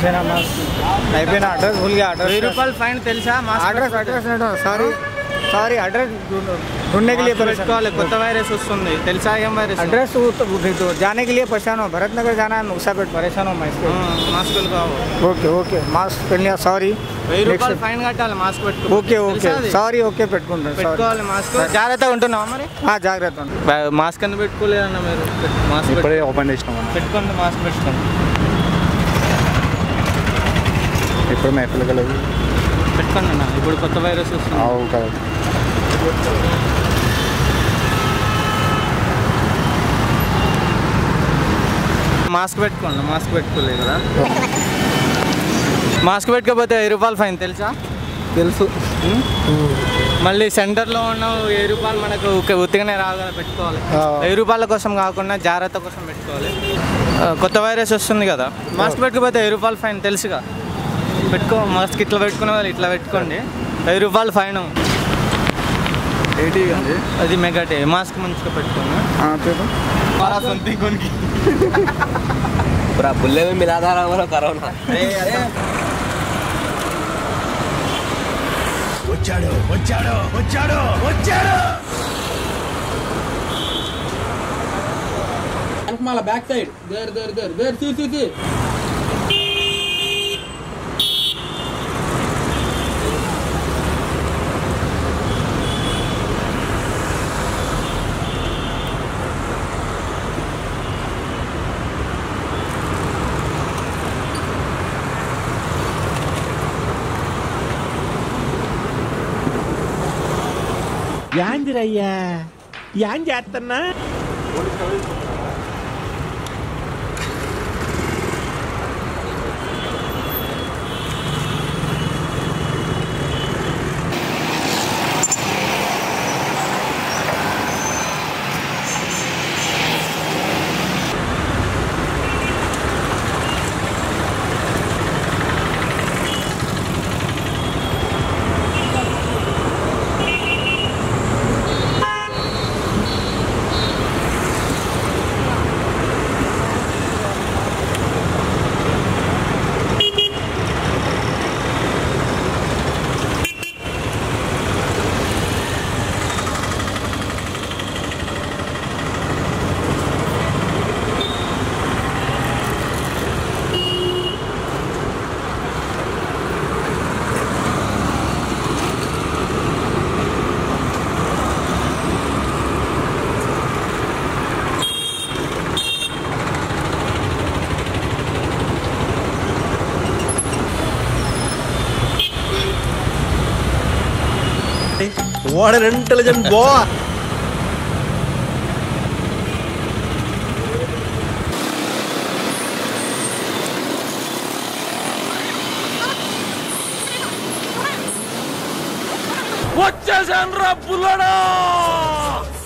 అయిపోయినా మాస్క్ అయిపోయినా అడ్రస్ భूल गया వెయ్యి అడ్రస్ రూపాయలు ఫైన్ తెలుసా mask address address sorry sorry address ढूंढने के लिए परेशान పెట్టుకోవాలి కొత్త వైరస్ వస్తుంది తెలుసా ఏం వైరస్ एड्रेस तो, तो, तो जाने के लिए परेशान हो भरत नगर जाना है मुसापेट परेशान हो मैं इसके మాస్కులు కావు ఓకే ఓకే మాస్క్ పెళ్ళి సారీ వెయ్యి రూపాయలు ఫైన్ కట్టాలి మాస్క్ పెట్టుకో ఓకే ఓకే తెలుసా అది? సారీ ఓకే పెట్టుకుంటాను సారీ పెట్టుకోవాలి మాస్క్ జాగ్రత్తగా ఉంటున్నావా మరి జాగ్రత్త ఉండు. బా- మాస్క్ ఎందుకు పెట్టుకోలేదన్న మీరు పెట్టు- మాస్క్ పెట్టు- ఇప్పుడే ఓపెన్ చేసినాం పెట్టుకోండి మాస్క్ పెట్టుకోండి ఇప్పుడు మేము ఎక్కడ కలదు పెట్టుకోండి అన్న ఇప్పుడు కొత్త వైరస్ వస్తుంది ఆవు కదా మాస్క్ పెట్టుకోండి మాస్క్ పెట్టుకోలేదు కదా మాస్క్ పెట్టుకోకపోతే వెయ్యి రూపాయలు ఫైన్ తెలుసా తెలుసు మళ్ళీ సెంటర్లో ఉన్న వెయ్యి రూపాయలు మనకు ఉక్క- ఉత్తిగానే రావు కదా పెట్టుకోవాలి ఆ. వెయ్యి రూపాయల కోసం కాకుండా జాగ్రత్త కోసం పెట్టుకోవాలి ఆ, కొత్త వైరస్ వస్తుంది కదా మాస్క్ పెట్టుకోకపోతే వెయ్యి రూపాయలు ఫైన్ తెలుసుగా పెట్టుకో మాస్క్ ఇట్లా పెట్టుకునే వాళ్ళు ఇట్లా పెట్టుకోండి వెయ్యి రూపాయలు ఫైన్ ఏంటి అండి అది మెగాటే మాస్క్ మంచిగా పెట్టుకోండి చెప్పు पूरा बुल्ले में मिला था हमारा करोना మళ్ళీ back side there there there there see see see యాందిరయ్యా యాం చేస్తున్నా వాట్ అన్ ఇంటెలిజెంట్ బాయ్ వచ్చేసాను రా పుల్లడా